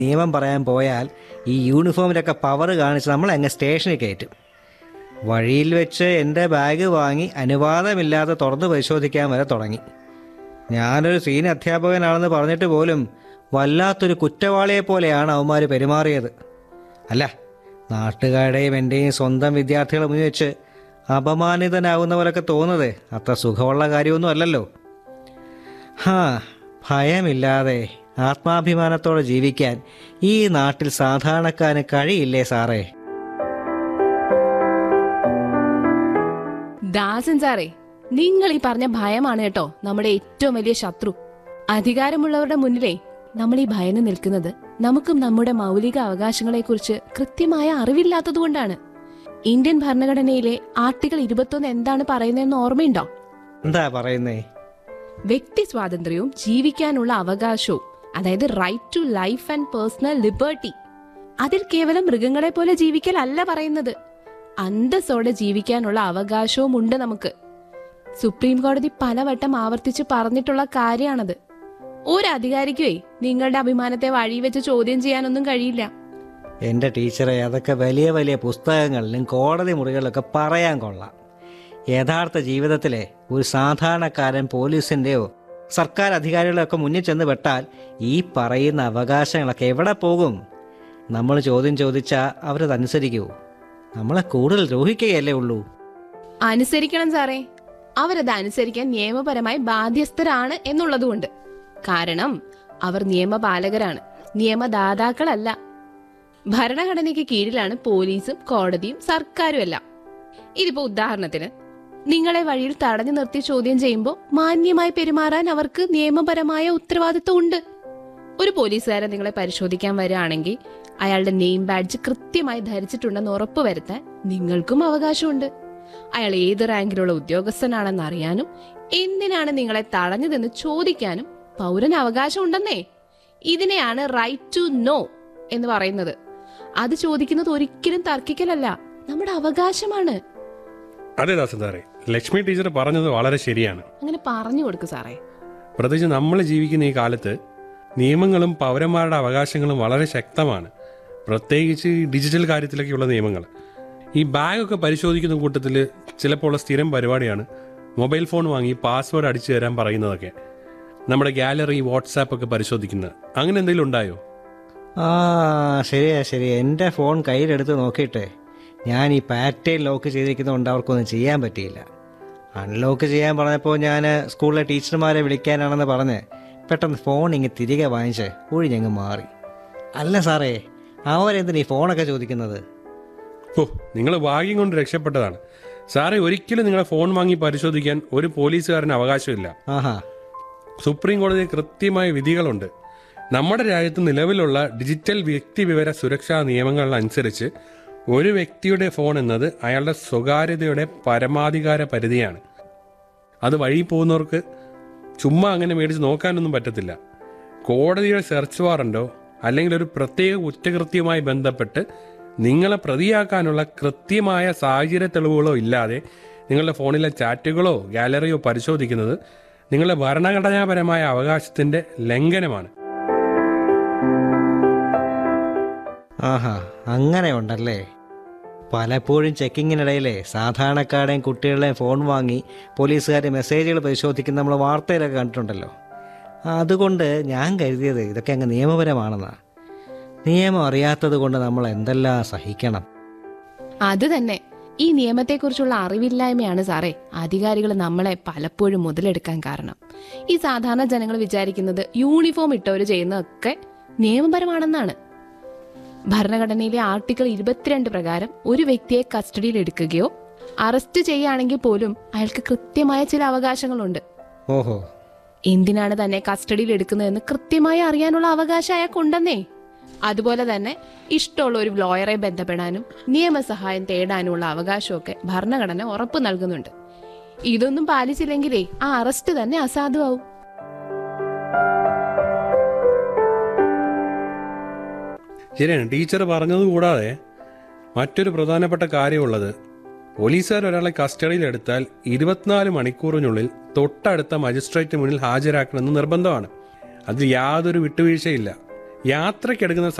നിയമം പറയാൻ പോയാൽ ഈ യൂണിഫോമിലൊക്കെ പവർ കാണിച്ച് നമ്മളെ അങ്ങ് സ്റ്റേഷനിൽ കയറ്റും വഴിയിൽ വെച്ച് എൻ്റെ ബാഗ് വാങ്ങി അനുവാദമില്ലാതെ തുറന്ന് പരിശോധിക്കാൻ വരെ തുടങ്ങി ഞാനൊരു സീനിയർ അധ്യാപകനാണെന്ന് പറഞ്ഞിട്ട് പോലും വല്ലാത്തൊരു കുറ്റവാളിയെ പോലെയാണ് അവന്മാർ പെരുമാറിയത് അല്ല നാട്ടുകാരുടെയും എൻ്റെയും സ്വന്തം വിദ്യാർത്ഥികളെ മുന്നിൽ വെച്ച് അപമാനിതനാകുന്ന പോലൊക്കെ തോന്നുന്നത് അത്ര സുഖമുള്ള കാര്യമൊന്നും അല്ലല്ലോ ഹാ ഭയമില്ലാതെ ആത്മാഭിമാനത്തോടെ ജീവിക്കാൻ ഈ നാട്ടിൽ സാധാരണക്കാരന് കഴിയില്ലേ സാറേ ദാസൻ സാറേ നിങ്ങൾ ഈ പറഞ്ഞ ഭയമാണ് കേട്ടോ നമ്മുടെ ഏറ്റവും വലിയ ശത്രു അധികാരമുള്ളവരുടെ മുന്നിലേ നമ്മൾ ഈ ഭയന്ന് നിൽക്കുന്നത് നമുക്കും നമ്മുടെ മൗലിക അവകാശങ്ങളെക്കുറിച്ച് കൃത്യമായ അറിവില്ലാത്തതുകൊണ്ടാണ് ഇന്ത്യൻ ഭരണഘടനയിലെ ആർട്ടിക്കിൾ ഇരുപത്തൊന്ന് എന്താണ് പറയുന്നതെന്ന് ഓർമ്മയുണ്ടോ എന്താ പറയുന്നേ വ്യക്തി സ്വാതന്ത്ര്യവും ജീവിക്കാനുള്ള അവകാശവും അതായത് right to life and personal liberty അതിൽ കേവലം മൃഗങ്ങളെ പോലെ ജീവിക്കലല്ല പറയുന്നത് അന്തസ്സോടെ ജീവിക്കാനുള്ള അവകാശവും ഉണ്ട് നമുക്ക് സുപ്രീം കോടതി പലവട്ടം ആവർത്തിച്ച് പറഞ്ഞിട്ടുള്ള കാര്യമാണത് ഒരു അധികാരിക്കുവേ നിങ്ങളുടെ അഭിമാനത്തെ വഴി വെച്ച് ചോദ്യം ചെയ്യാനൊന്നും കഴിയില്ല എൻ്റെ ടീച്ചറെ അതൊക്കെ വലിയ വലിയ പുസ്തകങ്ങളിലും കോടതി മുറികളിലൊക്കെ പറയാൻ കൊള്ളാം യഥാർത്ഥ ജീവിതത്തിലെ ഒരു സാധാരണക്കാരൻ പോലീസിൻ്റെയോ സർക്കാർ അധികാരികളൊക്കെ മുന്നിൽ ചെന്ന് പെട്ടാൽ ഈ പറയുന്ന അവകാശങ്ങളൊക്കെ എവിടെ പോകും നമ്മൾ ചോദ്യം ചോദിച്ചാൽ അവരതനുസരിക്കൂ നമ്മളെ കൂടുതൽ ദ്രോഹിക്കുകയല്ലേ ഉള്ളൂ അനുസരിക്കണം സാറേ അവരത് അനുസരിക്കാൻ നിയമപരമായി ബാധ്യസ്ഥരാണ് എന്നുള്ളതുകൊണ്ട് കാരണം അവർ നിയമപാലകരാണ് നിയമദാതാക്കളല്ല ഭരണഘടനയ്ക്ക് കീഴിലാണ് പോലീസും കോടതിയും സർക്കാരും എല്ലാം ഇതിപ്പോ ഉദാഹരണത്തിന് നിങ്ങളെ വഴിയിൽ തടഞ്ഞു നിർത്തി ചോദ്യം ചെയ്യുമ്പോൾ മാന്യമായി പെരുമാറാൻ അവർക്ക് നിയമപരമായ ഉത്തരവാദിത്വം ഉണ്ട് ഒരു പോലീസുകാരൻ നിങ്ങളെ പരിശോധിക്കാൻ വരികയാണെങ്കിൽ അയാളുടെ നെയിം ബാഡ്ജ് കൃത്യമായി ധരിച്ചിട്ടുണ്ടെന്ന് ഉറപ്പുവരുത്താൻ നിങ്ങൾക്കും അവകാശമുണ്ട് അയാൾ ഏത് റാങ്കിലുള്ള ഉദ്യോഗസ്ഥനാണെന്ന് അറിയാനും എന്തിനാണ് നിങ്ങളെ തടഞ്ഞതെന്ന് ചോദിക്കാനും പൗരന് അവകാശമുണ്ടെന്നേ ഇതിനെയാണ് റൈറ്റ് ടു നോ എന്ന് പറയുന്നത് അത് ചോദിക്കുന്നത് ഒരിക്കലും തർക്കിക്കലല്ല നമ്മുടെ അവകാശമാണ് അതെ ദാസൻ സാറേ ലക്ഷ്മി ടീച്ചർ പറഞ്ഞത് വളരെ ശരിയാണ് അങ്ങനെ പറഞ്ഞു കൊടുക്കു സാറേ പ്രത്യേകിച്ച് നമ്മൾ ജീവിക്കുന്ന ഈ കാലത്ത് നിയമങ്ങളും പൗരന്മാരുടെ അവകാശങ്ങളും വളരെ ശക്തമാണ് പ്രത്യേകിച്ച് ഈ ഡിജിറ്റൽ കാര്യത്തിലൊക്കെയുള്ള നിയമങ്ങൾ ഈ ബാഗൊക്കെ പരിശോധിക്കുന്ന കൂട്ടത്തിൽ ചിലപ്പോൾ ഉള്ള സ്ഥിരം പരിപാടിയാണ് മൊബൈൽ ഫോൺ വാങ്ങി പാസ്വേഡ് അടിച്ചു തരാൻ പറയുന്നതൊക്കെ നമ്മുടെ ഗാലറി വാട്സാപ്പ് ഒക്കെ പരിശോധിക്കുന്നത് അങ്ങനെ എന്തെങ്കിലും ഉണ്ടായോ ആ ശരിയാ ശരിയാ എൻ്റെ ഫോൺ കയ്യിലെടുത്ത് നോക്കിയിട്ടേ ഞാൻ ഈ പാറ്റേൺ ലോക്ക് ചെയ്തിരിക്കുന്നതുകൊണ്ട് അവർക്കൊന്നും ചെയ്യാൻ പറ്റിയില്ല അൺലോക്ക് ചെയ്യാൻ പറഞ്ഞപ്പോൾ ഞാൻ സ്കൂളിലെ ടീച്ചർമാരെ വിളിക്കാനാണെന്ന് പറഞ്ഞ് പെട്ടെന്ന് ഫോൺ ഇങ്ങ് തിരികെ വാങ്ങിച്ച് ഒഴിഞ്ഞങ്ങ് മാറി അല്ല സാറേ അവരെന്തിനാ ഈ ഫോണൊക്കെ ചോദിക്കുന്നത് ഓ നിങ്ങൾ ഭാഗ്യം കൊണ്ട് രക്ഷപ്പെട്ടതാണ് സാറേ ഒരിക്കലും നിങ്ങളെ ഫോൺ വാങ്ങി പരിശോധിക്കാൻ ഒരു പോലീസുകാരന് അവകാശമില്ല ആഹാ സുപ്രീം കോടതി കൃത്യമായ വിധികളുണ്ട് നമ്മുടെ രാജ്യത്ത് നിലവിലുള്ള ഡിജിറ്റൽ വ്യക്തിവിവര സുരക്ഷാ നിയമങ്ങളനുസരിച്ച് ഒരു വ്യക്തിയുടെ ഫോൺ എന്നത് അയാളുടെ സ്വകാര്യതയുടെ പരമാധികാര പരിധിയാണ് അത് വഴി പോകുന്നവർക്ക് ചുമ്മാ അങ്ങനെ മേടിച്ച് നോക്കാനൊന്നും പറ്റത്തില്ല കോടതിയുടെ സെർച്ച് വാറണ്ടോ അല്ലെങ്കിൽ ഒരു പ്രത്യേക കുറ്റകൃത്യവുമായി ബന്ധപ്പെട്ട് നിങ്ങളെ പ്രതിയാക്കാനുള്ള കൃത്യമായ സാഹചര്യ തെളിവുകളോ ഇല്ലാതെ നിങ്ങളുടെ ഫോണിലെ ചാറ്റുകളോ ഗാലറിയോ പരിശോധിക്കുന്നത് നിങ്ങളുടെ ഭരണഘടനാപരമായ അവകാശത്തിന്റെ ലംഘനമാണ് ആഹാ അങ്ങനെ ഉണ്ടല്ലേ പലപ്പോഴും ചെക്കിങ്ങിനിടയിലെ സാധാരണക്കാരുടെയും കുട്ടികളുടെയും ഫോൺ വാങ്ങി പോലീസുകാർ മെസ്സേജുകൾ പരിശോധിക്കുന്ന നമ്മൾ വാർത്തയിലൊക്കെ കണ്ടിട്ടുണ്ടല്ലോ അതുകൊണ്ട് ഞാൻ കരുതിയത് ഇതൊക്കെ അങ്ങ് നിയമപരമാണെന്നാ നിയമം അറിയാത്തത് കൊണ്ട് നമ്മൾ എന്തെല്ലാം സഹിക്കണം അത് തന്നെ ഈ നിയമത്തെക്കുറിച്ചുള്ള അറിവില്ലായ്മയാണ് സാറേ അധികാരികൾ നമ്മളെ പലപ്പോഴും മുതലെടുക്കാൻ കാരണം ഈ സാധാരണ ജനങ്ങൾ വിചാരിക്കുന്നത് യൂണിഫോം ഇട്ടവർ ചെയ്യുന്നതൊക്കെ നിയമപരമാണെന്നാണ് ഭരണഘടനയിലെ ആർട്ടിക്കിൾ ഇരുപത്തിരണ്ട് പ്രകാരം ഒരു വ്യക്തിയെ കസ്റ്റഡിയിൽ എടുക്കുകയോ അറസ്റ്റ് ചെയ്യുകയാണെങ്കിൽ പോലും അയാൾക്ക് കൃത്യമായ ചില അവകാശങ്ങളുണ്ട് ഓഹോ എന്തിനാണ് തന്നെ കസ്റ്റഡിയിൽ എടുക്കുന്നതെന്ന് കൃത്യമായി അറിയാനുള്ള അവകാശം അയാൾക്കുണ്ടെന്നേ അതുപോലെ തന്നെ ഇഷ്ടമുള്ള ഒരു ലോയറെ ബന്ധപ്പെടാനും നിയമസഹായം തേടാനുമുള്ള അവകാശമൊക്കെ ഭരണഘടന ഉറപ്പു നൽകുന്നുണ്ട് ഇതൊന്നും പാലിച്ചില്ലെങ്കിലേ ആ അറസ്റ്റ് തന്നെ അസാധുവാകും ശരിയാണ് ടീച്ചർ പറഞ്ഞത് കൂടാതെ മറ്റൊരു പ്രധാനപ്പെട്ട കാര്യമുള്ളത് പോലീസുകാർ ഒരാളെ കസ്റ്റഡിയിൽ എടുത്താൽ ഇരുപത്തിനാല് മണിക്കൂറിനുള്ളിൽ തൊട്ടടുത്ത മജിസ്ട്രേറ്റ് മുന്നിൽ ഹാജരാക്കണമെന്ന് നിർബന്ധമാണ് അതിൽ യാതൊരു വിട്ടുവീഴ്ചയില്ല യാത്രയ്ക്കെടുക്കുന്ന